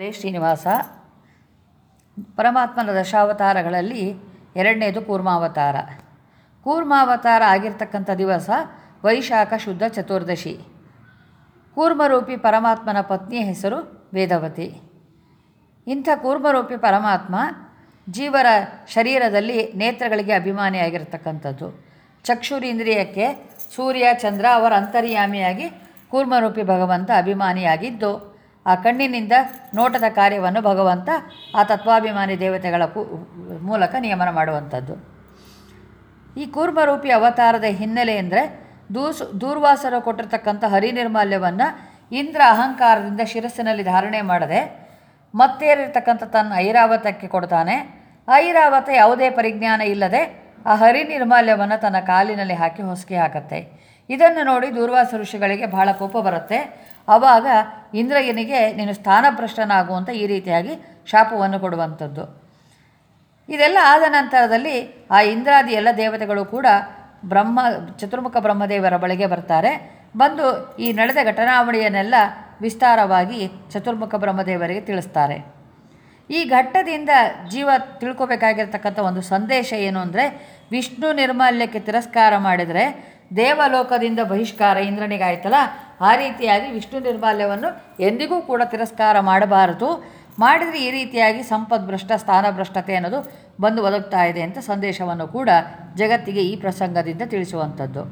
ರೇ ಶ್ರೀನಿವಾಸ ಪರಮಾತ್ಮನ ದಶಾವತಾರಗಳಲ್ಲಿ ಎರಡನೇದು ಕೂರ್ಮಾವತಾರ ಕೂರ್ಮಾವತಾರ ಆಗಿರ್ತಕ್ಕಂಥ ದಿವಸ ವೈಶಾಖ ಶುದ್ಧ ಚತುರ್ದಶಿ ಕೂರ್ಮರೂಪಿ ಪರಮಾತ್ಮನ ಪತ್ನಿಯ ಹೆಸರು ವೇದವತಿ ಇಂಥ ಕೂರ್ಮರೂಪಿ ಪರಮಾತ್ಮ ಜೀವರ ಶರೀರದಲ್ಲಿ ನೇತ್ರಗಳಿಗೆ ಅಭಿಮಾನಿಯಾಗಿರ್ತಕ್ಕಂಥದ್ದು ಚಕ್ಷುರೀಂದ್ರಿಯಕ್ಕೆ ಸೂರ್ಯ ಚಂದ್ರ ಅವರ ಅಂತರ್ಯಾಮಿಯಾಗಿ ಕೂರ್ಮರೂಪಿ ಭಗವಂತ ಅಭಿಮಾನಿಯಾಗಿದ್ದು ಆ ಕಣ್ಣಿನಿಂದ ನೋಟದ ಕಾರ್ಯವನ್ನು ಭಗವಂತ ಆ ತತ್ವಾಭಿಮಾನಿ ದೇವತೆಗಳ ಕು- ಮೂಲಕ ನಿಯಮನ ಮಾಡುವಂಥದ್ದು ಈ ಕೂರ್ಮರೂಪಿ ಅವತಾರದ ಹಿನ್ನೆಲೆ ಅಂದರೆ ದೂಸು ದೂರ್ವಾಸರು ಕೊಟ್ಟಿರ್ತಕ್ಕಂಥ ಹರಿನಿರ್ಮಾಲ್ಯವನ್ನು ಇಂದ್ರ ಅಹಂಕಾರದಿಂದ ಶಿರಸ್ಸಿನಲ್ಲಿ ಧಾರಣೆ ಮಾಡದೆ ಮತ್ತೇರಿರ್ತಕ್ಕಂಥ ತನ್ನ ಐರಾವತಕ್ಕೆ ಕೊಡ್ತಾನೆ ಐರಾವತ ಯಾವುದೇ ಪರಿಜ್ಞಾನ ಇಲ್ಲದೆ ಆ ಹರಿನಿರ್ಮಾಲ್ಯವನ್ನು ತನ್ನ ಕಾಲಿನಲ್ಲಿ ಹಾಕಿ ಹೊಸಕಿ ಹಾಕತ್ತೆ ಇದನ್ನು ನೋಡಿ ದೂರ್ವಾಸ ಋಷಿಗಳಿಗೆ ಬಹಳ ಕೋಪ ಬರುತ್ತೆ ಆವಾಗ ಇಂದ್ರಯನಿಗೆ ನೀನು ಸ್ಥಾನಭ್ರಷ್ಟನಾಗುವಂಥ ಈ ರೀತಿಯಾಗಿ ಶಾಪವನ್ನು ಕೊಡುವಂಥದ್ದು ಇದೆಲ್ಲ ಆದ ನಂತರದಲ್ಲಿ ಆ ಇಂದ್ರಾದಿ ಎಲ್ಲ ದೇವತೆಗಳು ಕೂಡ ಬ್ರಹ್ಮ ಚತುರ್ಮುಖ ಬ್ರಹ್ಮದೇವರ ಬಳಿಗೆ ಬರ್ತಾರೆ ಬಂದು ಈ ನಡೆದ ಘಟನಾವಳಿಯನ್ನೆಲ್ಲ ವಿಸ್ತಾರವಾಗಿ ಚತುರ್ಮುಖ ಬ್ರಹ್ಮದೇವರಿಗೆ ತಿಳಿಸ್ತಾರೆ ಈ ಘಟ್ಟದಿಂದ ಜೀವ ತಿಳ್ಕೊಬೇಕಾಗಿರ್ತಕ್ಕಂಥ ಒಂದು ಸಂದೇಶ ಏನು ಅಂದರೆ ವಿಷ್ಣು ನಿರ್ಮಾಲ್ಯಕ್ಕೆ ತಿರಸ್ಕಾರ ಮಾಡಿದರೆ ದೇವಲೋಕದಿಂದ ಬಹಿಷ್ಕಾರ ಇಂದ್ರನಿಗಾಯ್ತಲ್ಲ ಆ ರೀತಿಯಾಗಿ ವಿಷ್ಣು ನಿರ್ಮಾಲ್ಯವನ್ನು ಎಂದಿಗೂ ಕೂಡ ತಿರಸ್ಕಾರ ಮಾಡಬಾರದು ಮಾಡಿದರೆ ಈ ರೀತಿಯಾಗಿ ಸಂಪದ್ಭ್ರಷ್ಟ ಸ್ಥಾನಭ್ರಷ್ಟತೆ ಅನ್ನೋದು ಬಂದು ಒದಗ್ತಾ ಇದೆ ಅಂತ ಸಂದೇಶವನ್ನು ಕೂಡ ಜಗತ್ತಿಗೆ ಈ ಪ್ರಸಂಗದಿಂದ ತಿಳಿಸುವಂಥದ್ದು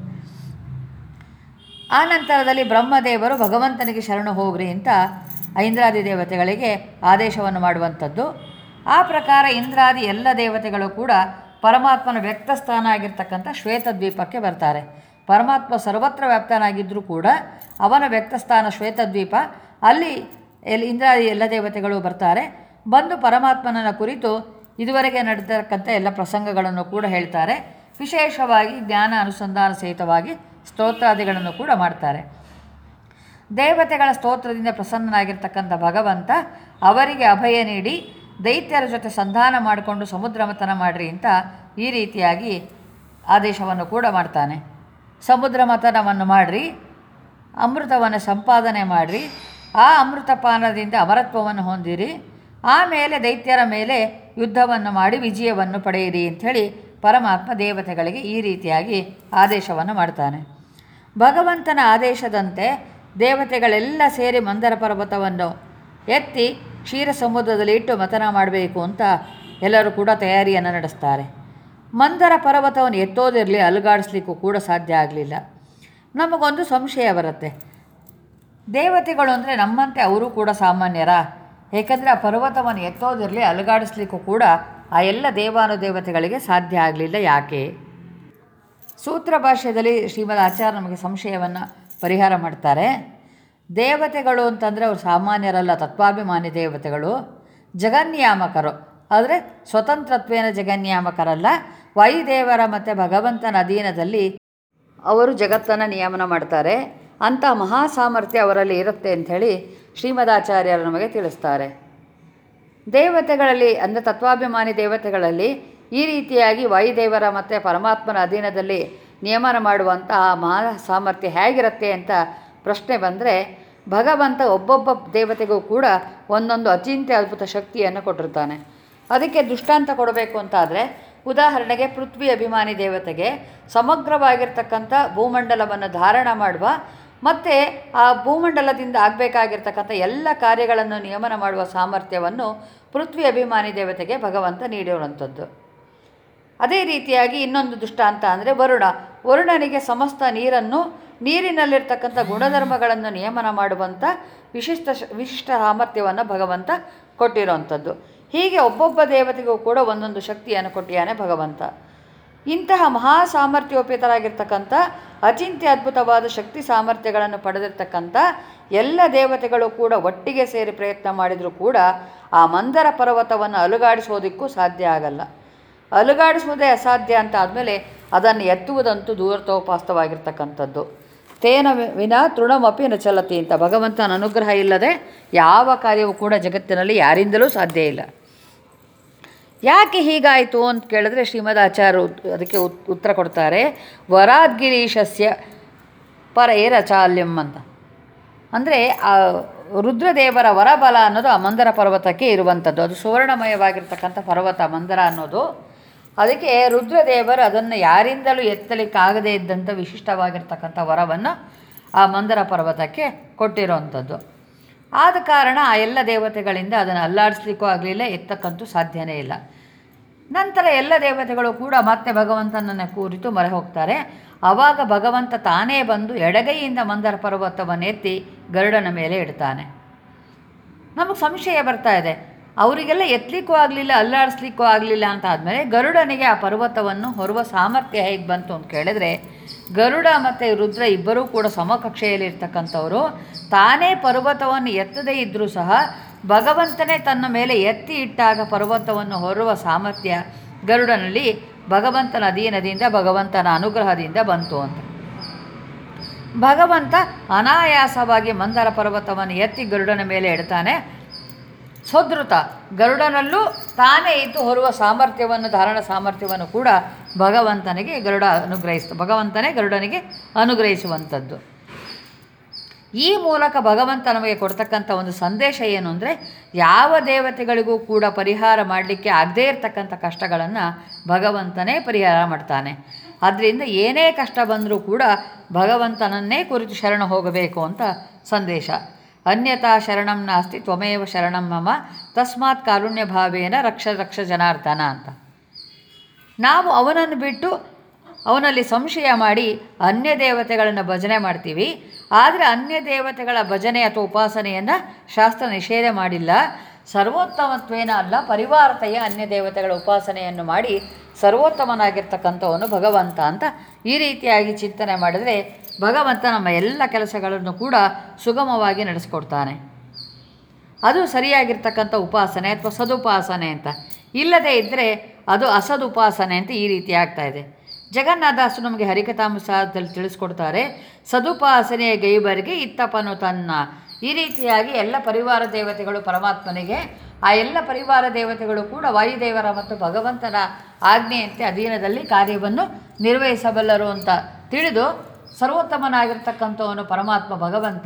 ಆ ನಂತರದಲ್ಲಿ ಬ್ರಹ್ಮದೇವರು ಭಗವಂತನಿಗೆ ಶರಣು ಹೋಗ್ರಿ ಅಂತ ಇಂದ್ರಾದಿ ದೇವತೆಗಳಿಗೆ ಆದೇಶವನ್ನು ಮಾಡುವಂಥದ್ದು ಆ ಪ್ರಕಾರ ಇಂದ್ರಾದಿ ಎಲ್ಲ ದೇವತೆಗಳು ಕೂಡ ಪರಮಾತ್ಮನ ವ್ಯಕ್ತಸ್ಥಾನ ಆಗಿರ್ತಕ್ಕಂಥ ಶ್ವೇತದ್ವೀಪಕ್ಕೆ ಬರ್ತಾರೆ ಪರಮಾತ್ಮ ಸರ್ವತ್ರ ವ್ಯಾಪ್ತನಾಗಿದ್ದರೂ ಕೂಡ ಅವನ ವ್ಯಕ್ತಸ್ಥಾನ ಶ್ವೇತದ್ವೀಪ ಅಲ್ಲಿ ಎಲ್ಲಿ ಇಂದ್ರಾದಿ ಎಲ್ಲ ದೇವತೆಗಳು ಬರ್ತಾರೆ ಬಂದು ಪರಮಾತ್ಮನನ್ನ ಕುರಿತು ಇದುವರೆಗೆ ನಡೆದಿರತಕ್ಕಂಥ ಎಲ್ಲ ಪ್ರಸಂಗಗಳನ್ನು ಕೂಡ ಹೇಳ್ತಾರೆ ವಿಶೇಷವಾಗಿ ಜ್ಞಾನ ಅನುಸಂಧಾನ ಸಹಿತವಾಗಿ ಸ್ತೋತ್ರಾದಿಗಳನ್ನು ಕೂಡ ಮಾಡ್ತಾರೆ ದೇವತೆಗಳ ಸ್ತೋತ್ರದಿಂದ ಪ್ರಸನ್ನನಾಗಿರ್ತಕ್ಕಂಥ ಭಗವಂತ ಅವರಿಗೆ ಅಭಯ ನೀಡಿ ದೈತ್ಯರ ಜೊತೆ ಸಂಧಾನ ಮಾಡಿಕೊಂಡು ಸಮುದ್ರ ಮಥನ ಮಾಡಿರಿ ಅಂತ ಈ ರೀತಿಯಾಗಿ ಆದೇಶವನ್ನು ಕೂಡ ಮಾಡ್ತಾನೆ ಸಮುದ್ರ ಮಥನವನ್ನು ಮಾಡಿರಿ ಅಮೃತವನ್ನು ಸಂಪಾದನೆ ಮಾಡಿರಿ ಆ ಅಮೃತಪಾನದಿಂದ ಅಮರತ್ವವನ್ನು ಹೊಂದಿರಿ ಆಮೇಲೆ ದೈತ್ಯರ ಮೇಲೆ ಯುದ್ಧವನ್ನು ಮಾಡಿ ವಿಜಯವನ್ನು ಪಡೆಯಿರಿ ಅಂಥೇಳಿ ಪರಮಾತ್ಮ ದೇವತೆಗಳಿಗೆ ಈ ರೀತಿಯಾಗಿ ಆದೇಶವನ್ನು ಮಾಡ್ತಾನೆ ಭಗವಂತನ ಆದೇಶದಂತೆ ದೇವತೆಗಳೆಲ್ಲ ಸೇರಿ ಮಂದರ ಪರ್ವತವನ್ನು ಎತ್ತಿ ಕ್ಷೀರ ಸಮುದ್ರದಲ್ಲಿ ಇಟ್ಟು ಮತನ ಮಾಡಬೇಕು ಅಂತ ಎಲ್ಲರೂ ಕೂಡ ತಯಾರಿಯನ್ನು ನಡೆಸ್ತಾರೆ ಮಂದರ ಪರ್ವತವನ್ನು ಎತ್ತೋದಿರಲಿ ಅಲುಗಾಡಿಸ್ಲಿಕ್ಕೂ ಕೂಡ ಸಾಧ್ಯ ಆಗಲಿಲ್ಲ ನಮಗೊಂದು ಸಂಶಯ ಬರುತ್ತೆ ದೇವತೆಗಳು ಅಂದರೆ ನಮ್ಮಂತೆ ಅವರು ಕೂಡ ಸಾಮಾನ್ಯರ ಏಕೆಂದರೆ ಆ ಪರ್ವತವನ್ನು ಎತ್ತೋದಿರಲಿ ಅಲುಗಾಡಿಸ್ಲಿಕ್ಕೂ ಕೂಡ ಆ ಎಲ್ಲ ದೇವಾನುದೇವತೆಗಳಿಗೆ ಸಾಧ್ಯ ಆಗಲಿಲ್ಲ ಯಾಕೆ ಸೂತ್ರ ಭಾಷ್ಯದಲ್ಲಿ ಶ್ರೀಮದ್ ಆಚಾರ್ಯ ನಮಗೆ ಸಂಶಯವನ್ನು ಪರಿಹಾರ ಮಾಡ್ತಾರೆ ದೇವತೆಗಳು ಅಂತಂದರೆ ಅವರು ಸಾಮಾನ್ಯರಲ್ಲ ತತ್ವಾಭಿಮಾನಿ ದೇವತೆಗಳು ಜಗನ್ಯಾಮಕರು ಆದರೆ ಸ್ವತಂತ್ರತ್ವೇನ ಜಗನ್ಯಾಮಕರಲ್ಲ ವಾಯುದೇವರ ಮತ್ತು ಭಗವಂತನ ಅಧೀನದಲ್ಲಿ ಅವರು ಜಗತ್ತನ್ನು ನಿಯಮನ ಮಾಡ್ತಾರೆ ಅಂಥ ಮಹಾ ಸಾಮರ್ಥ್ಯ ಅವರಲ್ಲಿ ಇರುತ್ತೆ ಅಂಥೇಳಿ ಶ್ರೀಮದಾಚಾರ್ಯರು ನಮಗೆ ತಿಳಿಸ್ತಾರೆ ದೇವತೆಗಳಲ್ಲಿ ಅಂದರೆ ತತ್ವಾಭಿಮಾನಿ ದೇವತೆಗಳಲ್ಲಿ ಈ ರೀತಿಯಾಗಿ ವಾಯುದೇವರ ಮತ್ತು ಪರಮಾತ್ಮನ ಅಧೀನದಲ್ಲಿ ನಿಯಮನ ಮಾಡುವಂಥ ಆ ಮಹಾ ಸಾಮರ್ಥ್ಯ ಹೇಗಿರುತ್ತೆ ಅಂತ ಪ್ರಶ್ನೆ ಬಂದರೆ ಭಗವಂತ ಒಬ್ಬೊಬ್ಬ ದೇವತೆಗೂ ಕೂಡ ಒಂದೊಂದು ಅಚಿಂತ್ಯ ಅದ್ಭುತ ಶಕ್ತಿಯನ್ನು ಕೊಟ್ಟಿರ್ತಾನೆ ಅದಕ್ಕೆ ದೃಷ್ಟಾಂತ ಕೊಡಬೇಕು ಅಂತಾದರೆ ಉದಾಹರಣೆಗೆ ಪೃಥ್ವಿ ಅಭಿಮಾನಿ ದೇವತೆಗೆ ಸಮಗ್ರವಾಗಿರ್ತಕ್ಕಂಥ ಭೂಮಂಡಲವನ್ನು ಧಾರಣ ಮಾಡುವ ಮತ್ತು ಆ ಭೂಮಂಡಲದಿಂದ ಆಗಬೇಕಾಗಿರ್ತಕ್ಕಂಥ ಎಲ್ಲ ಕಾರ್ಯಗಳನ್ನು ನಿಯಮನ ಮಾಡುವ ಸಾಮರ್ಥ್ಯವನ್ನು ಪೃಥ್ವಿ ಅಭಿಮಾನಿ ದೇವತೆಗೆ ಭಗವಂತ ನೀಡಿರುವಂಥದ್ದು ಅದೇ ರೀತಿಯಾಗಿ ಇನ್ನೊಂದು ದೃಷ್ಟಾಂತ ಅಂದರೆ ವರುಣ ವರುಣನಿಗೆ ಸಮಸ್ತ ನೀರನ್ನು ನೀರಿನಲ್ಲಿರ್ತಕ್ಕಂಥ ಗುಣಧರ್ಮಗಳನ್ನು ನಿಯಮನ ಮಾಡುವಂಥ ವಿಶಿಷ್ಟ ಶ- ವಿಶಿಷ್ಟ ಸಾಮರ್ಥ್ಯವನ್ನು ಭಗವಂತ ಕೊಟ್ಟಿರುವಂಥದ್ದು ಹೀಗೆ ಒಬ್ಬೊಬ್ಬ ದೇವತೆಗೂ ಕೂಡ ಒಂದೊಂದು ಶಕ್ತಿಯನ್ನು ಕೊಟ್ಟಿಯಾನೆ ಭಗವಂತ ಇಂತಹ ಮಹಾ ಸಾಮರ್ಥ್ಯೋಪೇತರಾಗಿರ್ತಕ್ಕಂಥ ಅಚಿಂತ್ಯ ಅದ್ಭುತವಾದ ಶಕ್ತಿ ಸಾಮರ್ಥ್ಯಗಳನ್ನು ಪಡೆದಿರ್ತಕ್ಕಂಥ ಎಲ್ಲ ದೇವತೆಗಳು ಕೂಡ ಒಟ್ಟಿಗೆ ಸೇರಿ ಪ್ರಯತ್ನ ಮಾಡಿದರೂ ಕೂಡ ಆ ಮಂದರ ಪರ್ವತವನ್ನು ಅಲುಗಾಡಿಸೋದಕ್ಕೂ ಸಾಧ್ಯ ಆಗಲ್ಲ ಅಲುಗಾಡಿಸುವುದೇ ಅಸಾಧ್ಯ ಅಂತ ಆದಮೇಲೆ ಅದನ್ನು ಎತ್ತುವುದಂತೂ ದೂರತೋಪಾಸ್ತವಾಗಿರ್ತಕ್ಕಂಥದ್ದು ತೇನ ವಿ- ವಿನ ತೃಣಮಪಿ ನ ಚಲತಿ ಅಂತ ಭಗವಂತನ ಅನುಗ್ರಹ ಇಲ್ಲದೆ ಯಾವ ಕಾರ್ಯವೂ ಕೂಡ ಜಗತ್ತಿನಲ್ಲಿ ಯಾರಿಂದಲೂ ಸಾಧ್ಯ ಇಲ್ಲ ಯಾಕೆ ಹೀಗಾಯಿತು ಅಂತ ಕೇಳಿದ್ರೆ ಶ್ರೀಮದ್ ಆಚಾರ್ಯರು ಉತ್- ಅದಕ್ಕೆ ಉತ್- ಉತ್ತರ ಕೊಡ್ತಾರೆ ವರಾದ್ಗಿರೀಶಸ್ಯ ಪರೇರಚಾಲ್ಯಂ ಅಂತ ಅಂದರೆ ಆ ರುದ್ರದೇವರ ವರಬಲ ಅನ್ನೋದು ಆ ಮಂದರ ಪರ್ವತಕ್ಕೆ ಇರುವಂಥದ್ದು ಅದು ಸುವರ್ಣಮಯವಾಗಿರ್ತಕ್ಕಂಥ ಪರ್ವತ ಮಂದರ ಅನ್ನೋದು ಅದಕ್ಕೆ ರುದ್ರದೇವರು ಅದನ್ನು ಯಾರಿಂದಲೂ ಎತ್ತಲಿಕ್ಕಾಗದೇ ಇದ್ದಂಥ ವಿಶಿಷ್ಟವಾಗಿರ್ತಕ್ಕಂಥ ವರವನ್ನು ಆ ಮಂದರ ಪರ್ವತಕ್ಕೆ ಕೊಟ್ಟಿರೋವಂಥದ್ದು ಆದ ಕಾರಣ ಆ ಎಲ್ಲ ದೇವತೆಗಳಿಂದ ಅದನ್ನು ಅಲ್ಲಾಡಿಸ್ಲಿಕ್ಕೂ ಆಗಲಿಲ್ಲ ಎತ್ತಕ್ಕಂತೂ ಸಾಧ್ಯನೇ ಇಲ್ಲ ನಂತರ ಎಲ್ಲ ದೇವತೆಗಳು ಕೂಡ ಮತ್ತೆ ಭಗವಂತನನ್ನು ಕೂರಿತು ಮೊರೆ ಹೋಗ್ತಾರೆ ಆವಾಗ ಭಗವಂತ ತಾನೇ ಬಂದು ಎಡಗೈಯಿಂದ ಮಂದರ ಪರ್ವತವನ್ನು ಎತ್ತಿ ಗರುಡನ ಮೇಲೆ ಇಡ್ತಾನೆ ನಮಗೆ ಸಂಶಯ ಬರ್ತಾ ಇದೆ ಅವರಿಗೆಲ್ಲ ಎತ್ತಲಿಕ್ಕೂ ಆಗಲಿಲ್ಲ ಅಲ್ಲಾಡಿಸ್ಲಿಕ್ಕೂ ಆಗಲಿಲ್ಲ ಅಂತ ಆದಮೇಲೆ ಗರುಡನಿಗೆ ಆ ಪರ್ವತವನ್ನು ಹೊರುವ ಸಾಮರ್ಥ್ಯ ಹೇಗೆ ಬಂತು ಅಂತ ಕೇಳಿದ್ರೆ ಗರುಡ ಮತ್ತು ರುದ್ರ ಇಬ್ಬರೂ ಕೂಡ ಸಮಕಕ್ಷೆಯಲ್ಲಿ ಇರ್ತಕ್ಕಂಥವರು ತಾನೇ ಪರ್ವತವನ್ನು ಎತ್ತದೇ ಇದ್ದರೂ ಸಹ ಭಗವಂತನೇ ತನ್ನ ಮೇಲೆ ಎತ್ತಿ ಇಟ್ಟಾಗ ಪರ್ವತವನ್ನು ಹೊರುವ ಸಾಮರ್ಥ್ಯ ಗರುಡನಲ್ಲಿ ಭಗವಂತನ ಅಧೀನದಿಂದ ಭಗವಂತನ ಅನುಗ್ರಹದಿಂದ ಬಂತು ಅಂತ ಭಗವಂತ ಅನಾಯಾಸವಾಗಿ ಮಂದರ ಪರ್ವತವನ್ನು ಎತ್ತಿ ಗರುಡನ ಮೇಲೆ ಇಡ್ತಾನೆ ಸದೃತ ಗರುಡನಲ್ಲೂ ತಾನೇ ಇದ್ದು ಹೊರುವ ಸಾಮರ್ಥ್ಯವನ್ನು ಧಾರಣ ಸಾಮರ್ಥ್ಯವನ್ನು ಕೂಡ ಭಗವಂತನಿಗೆ ಗರುಡ ಅನುಗ್ರಹಿಸ್ತ ಭಗವಂತನೇ ಗರುಡನಿಗೆ ಅನುಗ್ರಹಿಸುವಂಥದ್ದು ಈ ಮೂಲಕ ಭಗವಂತ ನಮಗೆ ಕೊಡ್ತಕ್ಕಂಥ ಒಂದು ಸಂದೇಶ ಏನು ಅಂದರೆ ಯಾವ ದೇವತೆಗಳಿಗೂ ಕೂಡ ಪರಿಹಾರ ಮಾಡಲಿಕ್ಕೆ ಆಗದೇ ಇರತಕ್ಕಂಥ ಕಷ್ಟಗಳನ್ನು ಭಗವಂತನೇ ಪರಿಹಾರ ಮಾಡ್ತಾನೆ ಅದರಿಂದ ಏನೇ ಕಷ್ಟ ಬಂದರೂ ಕೂಡ ಭಗವಂತನನ್ನೇ ಕುರಿತು ಶರಣ ಹೋಗಬೇಕು ಅಂತ ಸಂದೇಶ ಅನ್ಯತಾ ಶರಣಂ ನಾಸ್ತಿ ತ್ವಮೇವ ಶರಣಂ ಮಮ ತಸ್ಮಾತ್ ಕಾರುಣ್ಯ ಭಾವೇನ ರಕ್ಷ ರಕ್ಷ ಜನಾರ್ದನ ಅಂತ ನಾವು ಅವನನ್ನು ಬಿಟ್ಟು ಅವನಲ್ಲಿ ಸಂಶಯ ಮಾಡಿ ಅನ್ಯ ದೇವತೆಗಳನ್ನು ಭಜನೆ ಮಾಡ್ತೀವಿ ಆದರೆ ಅನ್ಯ ದೇವತೆಗಳ ಭಜನೆ ಅಥವಾ ಉಪಾಸನೆಯನ್ನು ಶಾಸ್ತ್ರ ನಿಷೇಧ ಮಾಡಿಲ್ಲ ಸರ್ವೋತ್ತಮತ್ವೇನ ಅಲ್ಲ ಪರಿವಾರತೆಯ ಅನ್ಯ ದೇವತೆಗಳ ಉಪಾಸನೆಯನ್ನು ಮಾಡಿ ಸರ್ವೋತ್ತಮನಾಗಿರ್ತಕ್ಕಂಥವನು ಭಗವಂತ ಅಂತ ಈ ರೀತಿಯಾಗಿ ಚಿಂತನೆ ಮಾಡಿದರೆ ಭಗವಂತ ನಮ್ಮ ಎಲ್ಲ ಕೆಲಸಗಳನ್ನು ಕೂಡ ಸುಗಮವಾಗಿ ನಡೆಸ್ಕೊಡ್ತಾನೆ ಅದು ಸರಿಯಾಗಿರ್ತಕ್ಕಂಥ ಉಪಾಸನೆ ಅಥವಾ ಸದುಪಾಸನೆ ಅಂತ ಇಲ್ಲದೇ ಇದ್ದರೆ ಅದು ಅಸದುಪಾಸನೆ ಅಂತ ಈ ರೀತಿ ಆಗ್ತಾ ಇದೆ ಜಗನ್ನಾಥಾಸು ನಮಗೆ ಹರಿಕಥಾಂಸದಲ್ಲಿ ತಿಳಿಸ್ಕೊಡ್ತಾರೆ ಸದುಪಾಸನೆಯ ಗೈಬರಿಗೆ ಇತ್ತಪನು ತನ್ನ ಈ ರೀತಿಯಾಗಿ ಎಲ್ಲ ಪರಿವಾರ ದೇವತೆಗಳು ಪರಮಾತ್ಮನಿಗೆ ಆ ಎಲ್ಲ ಪರಿವಾರ ದೇವತೆಗಳು ಕೂಡ ವಾಯುದೇವರ ಮತ್ತು ಭಗವಂತನ ಆಜ್ಞೆಯಂತೆ ಅಧೀನದಲ್ಲಿ ಕಾರ್ಯವನ್ನು ನಿರ್ವಹಿಸಬಲ್ಲರು ಅಂತ ತಿಳಿದು ಸರ್ವೋತ್ತಮನಾಗಿರ್ತಕ್ಕಂಥವನು ಪರಮಾತ್ಮ ಭಗವಂತ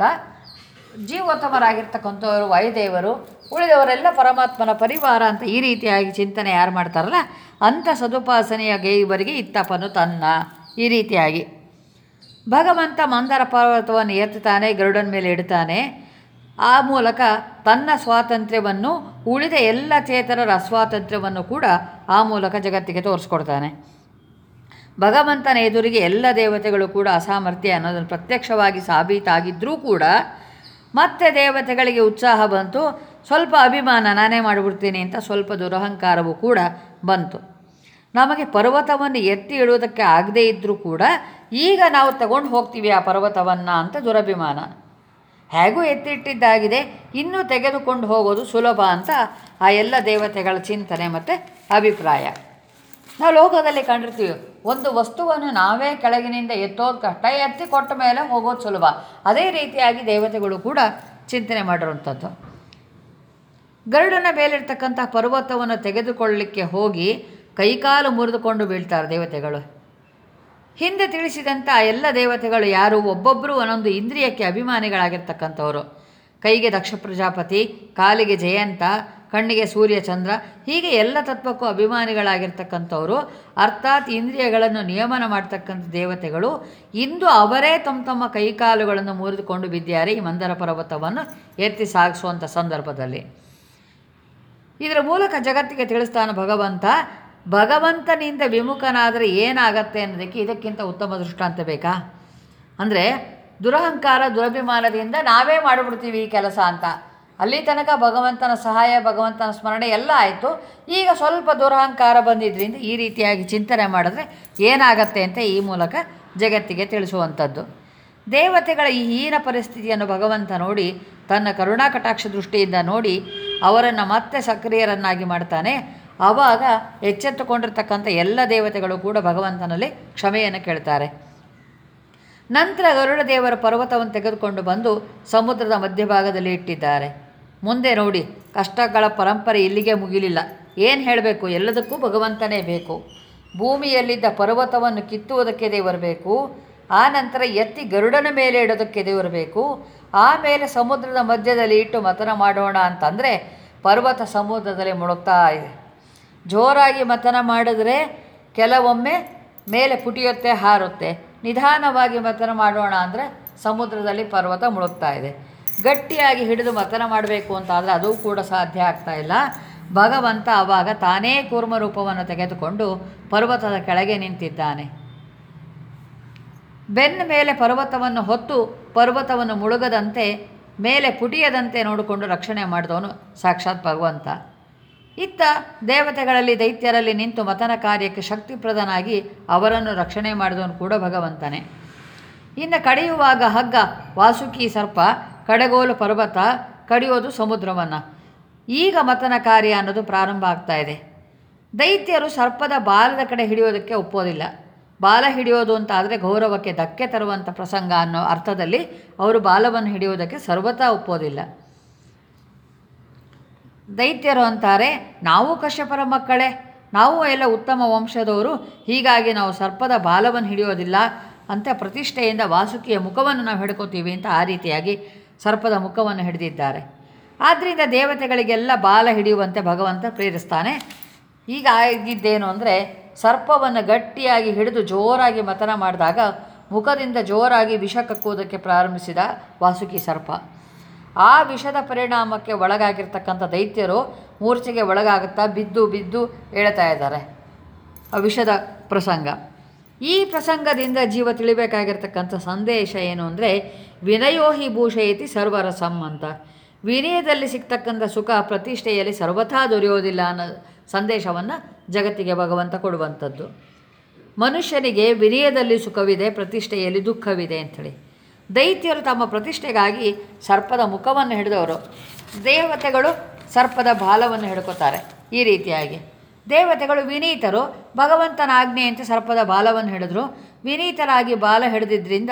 ಜೀವೋತ್ತಮರಾಗಿರ್ತಕ್ಕಂಥವರು ವಾಯುದೇವರು ಉಳಿದವರೆಲ್ಲ ಪರಮಾತ್ಮನ ಪರಿವಾರ ಅಂತ ಈ ರೀತಿಯಾಗಿ ಚಿಂತನೆ ಯಾರು ಮಾಡ್ತಾರಲ್ಲ ಅಂಥ ಸದುಪಾಸನೆಯ ಗೈವರಿಗೆ ಇತ್ತಪ್ಪನು ತನ್ನ ಈ ರೀತಿಯಾಗಿ ಭಗವಂತ ಮಂದರ ಪರ್ವತವನ್ನು ಎತ್ತುತ್ತಾನೆ ಗರುಡನ ಮೇಲೆ ಇಡ್ತಾನೆ ಆ ಮೂಲಕ ತನ್ನ ಸ್ವಾತಂತ್ರ್ಯವನ್ನು ಉಳಿದ ಎಲ್ಲ ಚೇತನರ ಅಸ್ವಾತಂತ್ರ್ಯವನ್ನು ಕೂಡ ಆ ಮೂಲಕ ಜಗತ್ತಿಗೆ ತೋರಿಸ್ಕೊಡ್ತಾನೆ ಭಗವಂತನ ಎದುರಿಗೆ ಎಲ್ಲ ದೇವತೆಗಳು ಕೂಡ ಅಸಾಮರ್ಥ್ಯ ಅನ್ನೋದನ್ನು ಪ್ರತ್ಯಕ್ಷವಾಗಿ ಸಾಬೀತಾಗಿದ್ದರೂ ಕೂಡ ಮತ್ತೆ ದೇವತೆಗಳಿಗೆ ಉತ್ಸಾಹ ಬಂತು ಸ್ವಲ್ಪ ಅಭಿಮಾನ ನಾನೇ ಮಾಡಿಬಿಡ್ತೀನಿ ಅಂತ ಸ್ವಲ್ಪ ದುರಹಂಕಾರವೂ ಕೂಡ ಬಂತು ನಮಗೆ ಪರ್ವತವನ್ನು ಎತ್ತಿ ಇಡುವುದಕ್ಕೆ ಆಗದೇ ಇದ್ದರೂ ಕೂಡ ಈಗ ನಾವು ತಗೊಂಡು ಹೋಗ್ತೀವಿ ಆ ಪರ್ವತವನ್ನು ಅಂತ ದುರಭಿಮಾನ ಹೇಗೂ ಎತ್ತಿಟ್ಟಿದ್ದಾಗಿದೆ ಇನ್ನೂ ತೆಗೆದುಕೊಂಡು ಹೋಗೋದು ಸುಲಭ ಅಂತ ಆ ಎಲ್ಲ ದೇವತೆಗಳ ಚಿಂತನೆ ಮತ್ತು ಅಭಿಪ್ರಾಯ ನಾವು ಲೋಕದಲ್ಲಿ ಕಂಡಿರ್ತೀವಿ ಒಂದು ವಸ್ತುವನ್ನು ನಾವೇ ಕೆಳಗಿನಿಂದ ಎತ್ತೋದು ಕಷ್ಟ ಎತ್ತಿ ಕೊಟ್ಟ ಮೇಲೆ ಹೋಗೋದು ಸುಲಭ ಅದೇ ರೀತಿಯಾಗಿ ದೇವತೆಗಳು ಕೂಡ ಚಿಂತನೆ ಮಾಡಿರುವಂಥದ್ದು ಗರುಡನ ಮೇಲಿರ್ತಕ್ಕಂಥ ಪರ್ವತವನ್ನು ತೆಗೆದುಕೊಳ್ಳಲಿಕ್ಕೆ ಹೋಗಿ ಕೈಕಾಲು ಮುರಿದುಕೊಂಡು ಬೀಳ್ತಾರೆ ದೇವತೆಗಳು ಹಿಂದೆ ತಿಳಿಸಿದಂಥ ಆ ಎಲ್ಲ ದೇವತೆಗಳು ಯಾರು ಒಬ್ಬೊಬ್ಬರು ಒಂದೊಂದು ಇಂದ್ರಿಯಕ್ಕೆ ಅಭಿಮಾನಿಗಳಾಗಿರ್ತಕ್ಕಂಥವ್ರು ಕೈಗೆ ದಕ್ಷ ಪ್ರಜಾಪತಿ ಕಾಲಿಗೆ ಜಯಂತ ಕಣ್ಣಿಗೆ ಸೂರ್ಯ ಚಂದ್ರ ಹೀಗೆ ಎಲ್ಲ ತತ್ವಕ್ಕೂ ಅಭಿಮಾನಿಗಳಾಗಿರ್ತಕ್ಕಂಥವ್ರು ಅರ್ಥಾತ್ ಇಂದ್ರಿಯಗಳನ್ನು ನಿಯಮನ ಮಾಡ್ತಕ್ಕಂಥ ದೇವತೆಗಳು ಇಂದು ಅವರೇ ತಮ್ಮ ತಮ್ಮ ಕೈಕಾಲುಗಳನ್ನು ಮುರಿದುಕೊಂಡು ಬಿದ್ದಾರೆ ಈ ಮಂದರ ಪರ್ವತವನ್ನು ಎತ್ತಿ ಸಾಗಿಸುವಂಥ ಸಂದರ್ಭದಲ್ಲಿ ಇದರ ಮೂಲಕ ಜಗತ್ತಿಗೆ ತಿಳಿಸ್ತಾನೆ ಭಗವಂತ ಭಗವಂತನಿಂದ ವಿಮುಖನಾದರೆ ಏನಾಗತ್ತೆ ಅನ್ನೋದಕ್ಕೆ ಇದಕ್ಕಿಂತ ಉತ್ತಮ ದೃಷ್ಟಾಂತ ಬೇಕಾ ಅಂದರೆ ದುರಹಂಕಾರ ದುರಭಿಮಾನದಿಂದ ನಾವೇ ಮಾಡಿಬಿಡ್ತೀವಿ ಈ ಕೆಲಸ ಅಂತ ಅಲ್ಲಿ ತನಕ ಭಗವಂತನ ಸಹಾಯ ಭಗವಂತನ ಸ್ಮರಣೆ ಎಲ್ಲ ಆಯಿತು ಈಗ ಸ್ವಲ್ಪ ದುರಹಂಕಾರ ಬಂದಿದ್ದರಿಂದ ಈ ರೀತಿಯಾಗಿ ಚಿಂತನೆ ಮಾಡಿದ್ರೆ ಏನಾಗತ್ತೆ ಅಂತ ಈ ಮೂಲಕ ಜಗತ್ತಿಗೆ ತಿಳಿಸುವಂಥದ್ದು ದೇವತೆಗಳ ಈ ಹೀನ ಪರಿಸ್ಥಿತಿಯನ್ನು ಭಗವಂತ ನೋಡಿ ತನ್ನ ಕರುಣಾ ಕಟಾಕ್ಷ ದೃಷ್ಟಿಯಿಂದ ನೋಡಿ ಅವರನ್ನು ಮತ್ತೆ ಸಕ್ರಿಯರನ್ನಾಗಿ ಮಾಡ್ತಾನೆ ಆವಾಗ ಎಚ್ಚೆತ್ತುಕೊಂಡಿರ್ತಕ್ಕಂಥ ಎಲ್ಲ ದೇವತೆಗಳು ಕೂಡ ಭಗವಂತನಲ್ಲಿ ಕ್ಷಮೆಯನ್ನು ಕೇಳ್ತಾರೆ ನಂತರ ಗರುಡ ದೇವರ ಪರ್ವತವನ್ನು ತೆಗೆದುಕೊಂಡು ಬಂದು ಸಮುದ್ರದ ಮಧ್ಯಭಾಗದಲ್ಲಿ ಇಟ್ಟಿದ್ದಾರೆ ಮುಂದೆ ನೋಡಿ ಕಷ್ಟಗಳ ಪರಂಪರೆ ಇಲ್ಲಿಗೆ ಮುಗಿಲಿಲ್ಲ ಏನು ಹೇಳಬೇಕು ಎಲ್ಲದಕ್ಕೂ ಭಗವಂತನೇ ಬೇಕು ಭೂಮಿಯಲ್ಲಿದ್ದ ಪರ್ವತವನ್ನು ಕಿತ್ತುವುದಕ್ಕೆ ದೇವರು ಬೇಕು ಆ ನಂತರ ಎತ್ತಿ ಗರುಡನ ಮೇಲೆ ಇಡೋದಕ್ಕೆ ದೇವರಬೇಕು ಆಮೇಲೆ ಸಮುದ್ರದ ಮಧ್ಯದಲ್ಲಿ ಇಟ್ಟು ಮತನ ಮಾಡೋಣ ಅಂತಂದರೆ ಪರ್ವತ ಸಮುದ್ರದಲ್ಲಿ ಮುಳುಗ್ತಾ ಇದೆ ಜೋರಾಗಿ ಮತನ ಮಾಡಿದ್ರೆ ಕೆಲವೊಮ್ಮೆ ಮೇಲೆ ಪುಟಿಯುತ್ತೆ ಹಾರುತ್ತೆ ನಿಧಾನವಾಗಿ ಮತನ ಮಾಡೋಣ ಅಂದರೆ ಸಮುದ್ರದಲ್ಲಿ ಪರ್ವತ ಮುಳುಗ್ತಾ ಇದೆ ಗಟ್ಟಿಯಾಗಿ ಹಿಡಿದು ಮತನ ಮಾಡಬೇಕು ಅಂತ ಆದರೆ ಅದು ಕೂಡ ಸಾಧ್ಯ ಆಗ್ತಾ ಇಲ್ಲ ಭಗವಂತ ಆವಾಗ ತಾನೇ ಕೂರ್ಮ ರೂಪವನ್ನು ತೆಗೆದುಕೊಂಡು ಪರ್ವತದ ಕೆಳಗೆ ನಿಂತಿದ್ದಾನೆ ಬೆನ್ನ ಮೇಲೆ ಪರ್ವತವನ್ನು ಹೊತ್ತು ಪರ್ವತವನ್ನು ಮುಳುಗದಂತೆ ಮೇಲೆ ಪುಟಿಯದಂತೆ ನೋಡಿಕೊಂಡು ರಕ್ಷಣೆ ಮಾಡಿದವನು ಸಾಕ್ಷಾತ್ ಭಗವಂತ ಇತ್ತ ದೇವತೆಗಳಲ್ಲಿ ದೈತ್ಯರಲ್ಲಿ ನಿಂತು ಮತನ ಕಾರ್ಯಕ್ಕೆ ಶಕ್ತಿಪ್ರದನಾಗಿ ಅವರನ್ನು ರಕ್ಷಣೆ ಮಾಡಿದವನು ಕೂಡ ಭಗವಂತನೇ ಇನ್ನು ಕಡಿಯುವಾಗ ಹಗ್ಗ ವಾಸುಕಿ ಸರ್ಪ ಕಡೆಗೋಲು ಪರ್ವತ ಕಡಿಯೋದು ಸಮುದ್ರವನ್ನು ಈಗ ಮತನ ಕಾರ್ಯ ಅನ್ನೋದು ಪ್ರಾರಂಭ ಆಗ್ತಾ ಇದೆ ದೈತ್ಯರು ಸರ್ಪದ ಬಾಲದ ಕಡೆ ಹಿಡಿಯೋದಕ್ಕೆ ಒಪ್ಪೋದಿಲ್ಲ ಬಾಲ ಹಿಡಿಯೋದು ಅಂತ ಆದರೆ ಗೌರವಕ್ಕೆ ಧಕ್ಕೆ ತರುವಂಥ ಪ್ರಸಂಗ ಅನ್ನೋ ಅರ್ಥದಲ್ಲಿ ಅವರು ಬಾಲವನ್ನು ಹಿಡಿಯೋದಕ್ಕೆ ಸರ್ವತಾ ಒಪ್ಪೋದಿಲ್ಲ ದೈತ್ಯರು ಅಂತಾರೆ ನಾವು ಕಶ್ಯಪರ ಮಕ್ಕಳೇ ನಾವು ಎಲ್ಲ ಉತ್ತಮ ವಂಶದವರು ಹೀಗಾಗಿ ನಾವು ಸರ್ಪದ ಬಾಲವನ್ನು ಹಿಡಿಯೋದಿಲ್ಲ ಅಂತ ಪ್ರತಿಷ್ಠೆಯಿಂದ ವಾಸುಕಿಯ ಮುಖವನ್ನು ನಾವು ಹಿಡ್ಕೋತೀವಿ ಅಂತ ಆ ರೀತಿಯಾಗಿ ಸರ್ಪದ ಮುಖವನ್ನು ಹಿಡಿದಿದ್ದಾರೆ ಆದ್ದರಿಂದ ದೇವತೆಗಳಿಗೆಲ್ಲ ಬಾಲ ಹಿಡಿಯುವಂತೆ ಭಗವಂತ ಪ್ರೇರಿಸ್ತಾನೆ ಈಗ ಆಗಿದ್ದೇನು ಅಂದರೆ ಸರ್ಪವನ್ನು ಗಟ್ಟಿಯಾಗಿ ಹಿಡಿದು ಜೋರಾಗಿ ಮತನ ಮಾಡಿದಾಗ ಮುಖದಿಂದ ಜೋರಾಗಿ ವಿಷ ಕಕ್ಕುವುದಕ್ಕೆ ಪ್ರಾರಂಭಿಸಿದ ವಾಸುಕಿ ಸರ್ಪ ಆ ವಿಷದ ಪರಿಣಾಮಕ್ಕೆ ಒಳಗಾಗಿರ್ತಕ್ಕಂಥ ದೈತ್ಯರು ಮೂರ್ಛೆಗೆ ಒಳಗಾಗುತ್ತಾ ಬಿದ್ದು ಬಿದ್ದು ಹೇಳ್ತಾ ಇದ್ದಾರೆ ಆ ವಿಷದ ಪ್ರಸಂಗ ಈ ಪ್ರಸಂಗದಿಂದ ಜೀವ ತಿಳಿಬೇಕಾಗಿರ್ತಕ್ಕಂಥ ಸಂದೇಶ ಏನು ಅಂದರೆ ವಿನಯೋಹಿ ಭೂಷಯತಿ ಸರ್ವರಸಂ ಅಂತ ವಿನಯದಲ್ಲಿ ಸಿಗ್ತಕ್ಕಂಥ ಸುಖ ಪ್ರತಿಷ್ಠೆಯಲ್ಲಿ ಸರ್ವಥಾ ದೊರೆಯೋದಿಲ್ಲ ಅನ್ನೋ ಸಂದೇಶವನ್ನು ಜಗತ್ತಿಗೆ ಭಗವಂತ ಕೊಡುವಂಥದ್ದು ಮನುಷ್ಯನಿಗೆ ವಿನಯದಲ್ಲಿ ಸುಖವಿದೆ ಪ್ರತಿಷ್ಠೆಯಲ್ಲಿ ದುಃಖವಿದೆ ಅಂಥೇಳಿ ದೈತ್ಯರು ತಮ್ಮ ಪ್ರತಿಷ್ಠೆಗಾಗಿ ಸರ್ಪದ ಮುಖವನ್ನು ಹಿಡಿದವರು ದೇವತೆಗಳು ಸರ್ಪದ ಬಾಲವನ್ನು ಹಿಡ್ಕೋತಾರೆ ಈ ರೀತಿಯಾಗಿ ದೇವತೆಗಳು ವಿನೀತರು ಭಗವಂತನ ಆಜ್ಞೆಯಂತೆ ಸರ್ಪದ ಬಾಲವನ್ನು ಹಿಡಿದ್ರು ವಿನೀತರಾಗಿ ಬಾಲ ಹಿಡಿದಿದ್ದರಿಂದ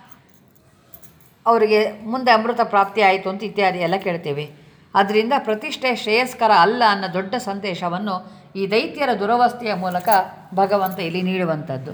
ಅವರಿಗೆ ಮುಂದೆ ಅಮೃತ ಪ್ರಾಪ್ತಿ ಆಯಿತು ಅಂತ ಇತ್ಯಾದಿ ಎಲ್ಲ ಕೇಳ್ತೀವಿ ಅದರಿಂದ ಪ್ರತಿಷ್ಠೆ ಶ್ರೇಯಸ್ಕರ ಅಲ್ಲ ಅನ್ನೋ ದೊಡ್ಡ ಸಂದೇಶವನ್ನು ಈ ದೈತ್ಯರ ದುರವಸ್ಥೆಯ ಮೂಲಕ ಭಗವಂತ ಇಲ್ಲಿ ನೀಡುವಂಥದ್ದು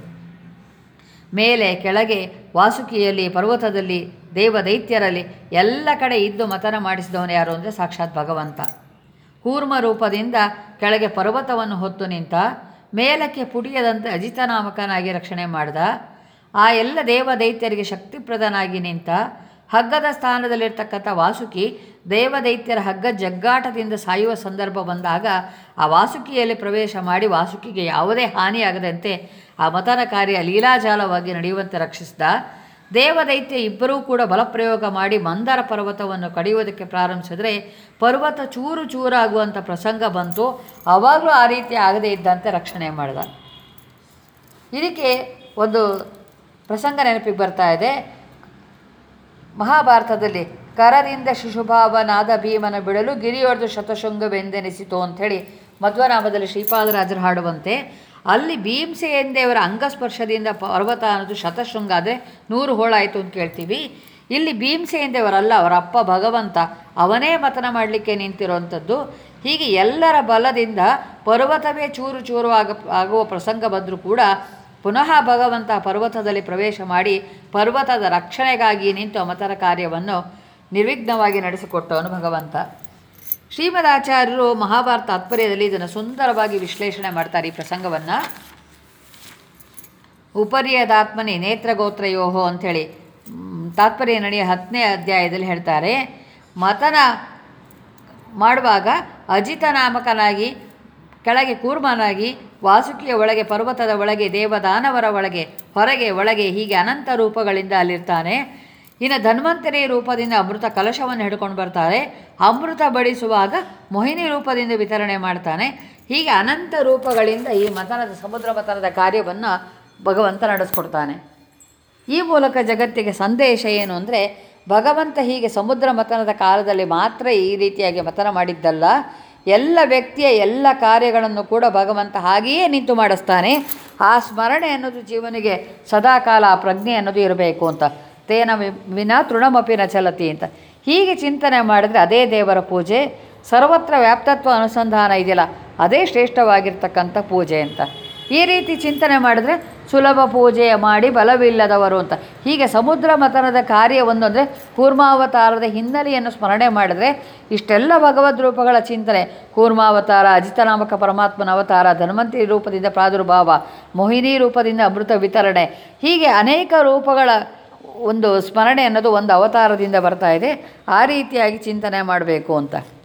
ಮೇಲೆ ಕೆಳಗೆ ವಾಸುಕಿಯಲ್ಲಿ ಪರ್ವತದಲ್ಲಿ ದೇವ ದೈತ್ಯರಲ್ಲಿ ಎಲ್ಲ ಕಡೆ ಇದ್ದು ಮತನ ಮಾಡಿಸಿದವನು ಯಾರು ಅಂದರೆ ಸಾಕ್ಷಾತ್ ಭಗವಂತ ಕೂರ್ಮ ರೂಪದಿಂದ ಕೆಳಗೆ ಪರ್ವತವನ್ನು ಹೊತ್ತು ನಿಂತ ಮೇಲಕ್ಕೆ ಪುಟಿಯದಂತೆ ಅಜಿತನಾಮಕನಾಗಿ ರಕ್ಷಣೆ ಮಾಡಿದ ಆ ಎಲ್ಲ ದೇವ ದೈತ್ಯರಿಗೆ ಶಕ್ತಿಪ್ರದನಾಗಿ ನಿಂತ ಹಗ್ಗದ ಸ್ಥಾನದಲ್ಲಿರ್ತಕ್ಕಂಥ ವಾಸುಕಿ ದೇವದೈತ್ಯರ ಹಗ್ಗ ಜಗ್ಗಾಟದಿಂದ ಸಾಯುವ ಸಂದರ್ಭ ಬಂದಾಗ ಆ ವಾಸುಕಿಯಲ್ಲಿ ಪ್ರವೇಶ ಮಾಡಿ ವಾಸುಕಿಗೆ ಯಾವುದೇ ಹಾನಿಯಾಗದಂತೆ ಆ ಮತನ ಕಾರ್ಯ ಲೀಲಾಜಾಲವಾಗಿ ನಡೆಯುವಂತೆ ರಕ್ಷಿಸಿದ ದೇವದೈತ್ಯ ಇಬ್ಬರೂ ಕೂಡ ಬಲಪ್ರಯೋಗ ಮಾಡಿ ಮಂದರ ಪರ್ವತವನ್ನು ಕಡಿಯುವುದಕ್ಕೆ ಪ್ರಾರಂಭಿಸಿದ್ರೆ ಪರ್ವತ ಚೂರು ಚೂರಾಗುವಂಥ ಪ್ರಸಂಗ ಬಂತು ಆವಾಗಲೂ ಆ ರೀತಿ ಆಗದೇ ಇದ್ದಂತೆ ರಕ್ಷಣೆ ಮಾಡಿದ ಇದಕ್ಕೆ ಒಂದು ಪ್ರಸಂಗ ನೆನಪಿಗೆ ಬರ್ತಾ ಇದೆ ಮಹಾಭಾರತದಲ್ಲಿ ಕರದಿಂದ ಶಿಶುಭಾವನಾದ ಭೀಮನ ಬಿಡಲು ಗಿರಿಯೊಡೆದು ಶತಶೃಂಗವೆಂದೆನಿಸಿತು ಅಂಥೇಳಿ ಮಧ್ವನಾಮದಲ್ಲಿ ಶ್ರೀಪಾದರಾಜರು ಹಾಡುವಂತೆ ಅಲ್ಲಿ ಭೀಮಸೇಂದೇವರ ಅಂಗಸ್ಪರ್ಶದಿಂದ ಪರ್ವತ ಅನ್ನೋದು ಶತಶೃಂಗ ಆದರೆ ನೂರು ಹೋಳಾಯಿತು ಅಂತ ಕೇಳ್ತೀವಿ ಇಲ್ಲಿ ಭೀಮಸೇಂದೇವರಲ್ಲ ಅವರ ಅಪ್ಪ ಭಗವಂತ ಅವನೇ ಮತನ ಮಾಡಲಿಕ್ಕೆ ನಿಂತಿರುವಂಥದ್ದು ಹೀಗೆ ಎಲ್ಲರ ಬಲದಿಂದ ಪರ್ವತವೇ ಚೂರು ಚೂರು ಆಗ ಆಗುವ ಪ್ರಸಂಗ ಬಂದರೂ ಕೂಡ ಪುನಃ ಭಗವಂತ ಪರ್ವತದಲ್ಲಿ ಪ್ರವೇಶ ಮಾಡಿ ಪರ್ವತದ ರಕ್ಷಣೆಗಾಗಿ ನಿಂತು ಮತರ ಕಾರ್ಯವನ್ನು ನಿರ್ವಿಘ್ನವಾಗಿ ನಡೆಸಿಕೊಟ್ಟವನು ಭಗವಂತ ಶ್ರೀಮದಾಚಾರ್ಯರು ಮಹಾಭಾರತ ತಾತ್ಪರ್ಯದಲ್ಲಿ ಇದನ್ನು ಸುಂದರವಾಗಿ ವಿಶ್ಲೇಷಣೆ ಮಾಡ್ತಾರೆ ಈ ಪ್ರಸಂಗವನ್ನು ಉಪರ್ಯದಾತ್ಮನಿ ನೇತ್ರಗೋತ್ರಯೋಹೋ ಅಂಥೇಳಿ ಮ್, ತಾತ್ಪರ್ಯ ನಡೆಯ ಹತ್ತನೇ ಅಧ್ಯಾಯದಲ್ಲಿ ಹೇಳ್ತಾರೆ ಮತನ ಮಾಡುವಾಗ ಅಜಿತ ನಾಮಕನಾಗಿ ಕೆಳಗೆ ಕೂರ್ಮನಾಗಿ ವಾಸುಕಿಯ ಒಳಗೆ ಪರ್ವತದ ಒಳಗೆ ದೇವದಾನವರ ಒಳಗೆ ಹೊರಗೆ ಒಳಗೆ ಹೀಗೆ ಅನಂತ ರೂಪಗಳಿಂದ ಅಲ್ಲಿರ್ತಾನೆ ಇನ್ನು ಧನ್ವಂತರಿ ರೂಪದಿಂದ ಅಮೃತ ಕಲಶವನ್ನು ಹಿಡ್ಕೊಂಡು ಬರ್ತಾರೆ ಅಮೃತ ಬಡಿಸುವಾಗ ಮೋಹಿನಿ ರೂಪದಿಂದ ವಿತರಣೆ ಮಾಡ್ತಾನೆ ಹೀಗೆ ಅನಂತ ರೂಪಗಳಿಂದ ಈ ಮತನದ ಸಮುದ್ರ ಮತನದ ಕಾರ್ಯವನ್ನು ಭಗವಂತ ನಡೆಸ್ಕೊಡ್ತಾನೆ ಈ ಮೂಲಕ ಜಗತ್ತಿಗೆ ಸಂದೇಶ ಏನು ಅಂದರೆ ಭಗವಂತ ಹೀಗೆ ಸಮುದ್ರ ಮತನದ ಕಾಲದಲ್ಲಿ ಮಾತ್ರ ಈ ರೀತಿಯಾಗಿ ಮತನ ಮಾಡಿದ್ದಲ್ಲ ಎಲ್ಲ ವ್ಯಕ್ತಿಯ ಎಲ್ಲ ಕಾರ್ಯಗಳನ್ನು ಕೂಡ ಭಗವಂತ ಹಾಗೆಯೇ ನಿಂತು ಮಾಡಿಸ್ತಾನೆ ಆ ಸ್ಮರಣೆ ಅನ್ನೋದು ಜೀವನಿಗೆ ಸದಾಕಾಲ ಆ ಪ್ರಜ್ಞೆ ಅನ್ನೋದು ಇರಬೇಕು ಅಂತ ತೇನ ವಿ- ವಿನ ತೃಣಮಪಿ ನ ಚಲತಿ ಅಂತ ಹೀಗೆ ಚಿಂತನೆ ಮಾಡಿದ್ರೆ ಅದೇ ದೇವರ ಪೂಜೆ ಸರ್ವತ್ರ ವ್ಯಾಪ್ತತ್ವ ಅನುಸಂಧಾನ ಇದೆಯಲ್ಲ ಅದೇ ಶ್ರೇಷ್ಠವಾಗಿರ್ತಕ್ಕಂಥ ಪೂಜೆ ಅಂತ ಈ ರೀತಿ ಚಿಂತನೆ ಮಾಡಿದ್ರೆ ಸುಲಭ ಪೂಜೆಯ ಮಾಡಿ ಬಲವಿಲ್ಲದವರು ಅಂತ ಹೀಗೆ ಸಮುದ್ರ ಮಥನದ ಕಾರ್ಯವೊಂದು ಅಂದರೆ ಕೂರ್ಮಾವತಾರದ ಹಿನ್ನೆಲೆಯನ್ನು ಸ್ಮರಣೆ ಮಾಡಿದ್ರೆ ಇಷ್ಟೆಲ್ಲ ಭಗವದ್ ರೂಪಗಳ ಚಿಂತನೆ ಕೂರ್ಮಾವತಾರ ಅಜಿತನಾಮಕ ಪರಮಾತ್ಮನ ಅವತಾರ ಧನ್ವಂತರಿ ರೂಪದಿಂದ ಪ್ರಾದುರ್ಭಾವ ಮೋಹಿನಿ ರೂಪದಿಂದ ಅಮೃತ ವಿತರಣೆ ಹೀಗೆ ಅನೇಕ ರೂಪಗಳ ಒಂದು ಸ್ಮರಣೆ ಅನ್ನೋದು ಒಂದು ಅವತಾರದಿಂದ ಬರ್ತಾ ಇದೆ ಆ ರೀತಿಯಾಗಿ ಚಿಂತನೆ ಮಾಡಬೇಕು ಅಂತ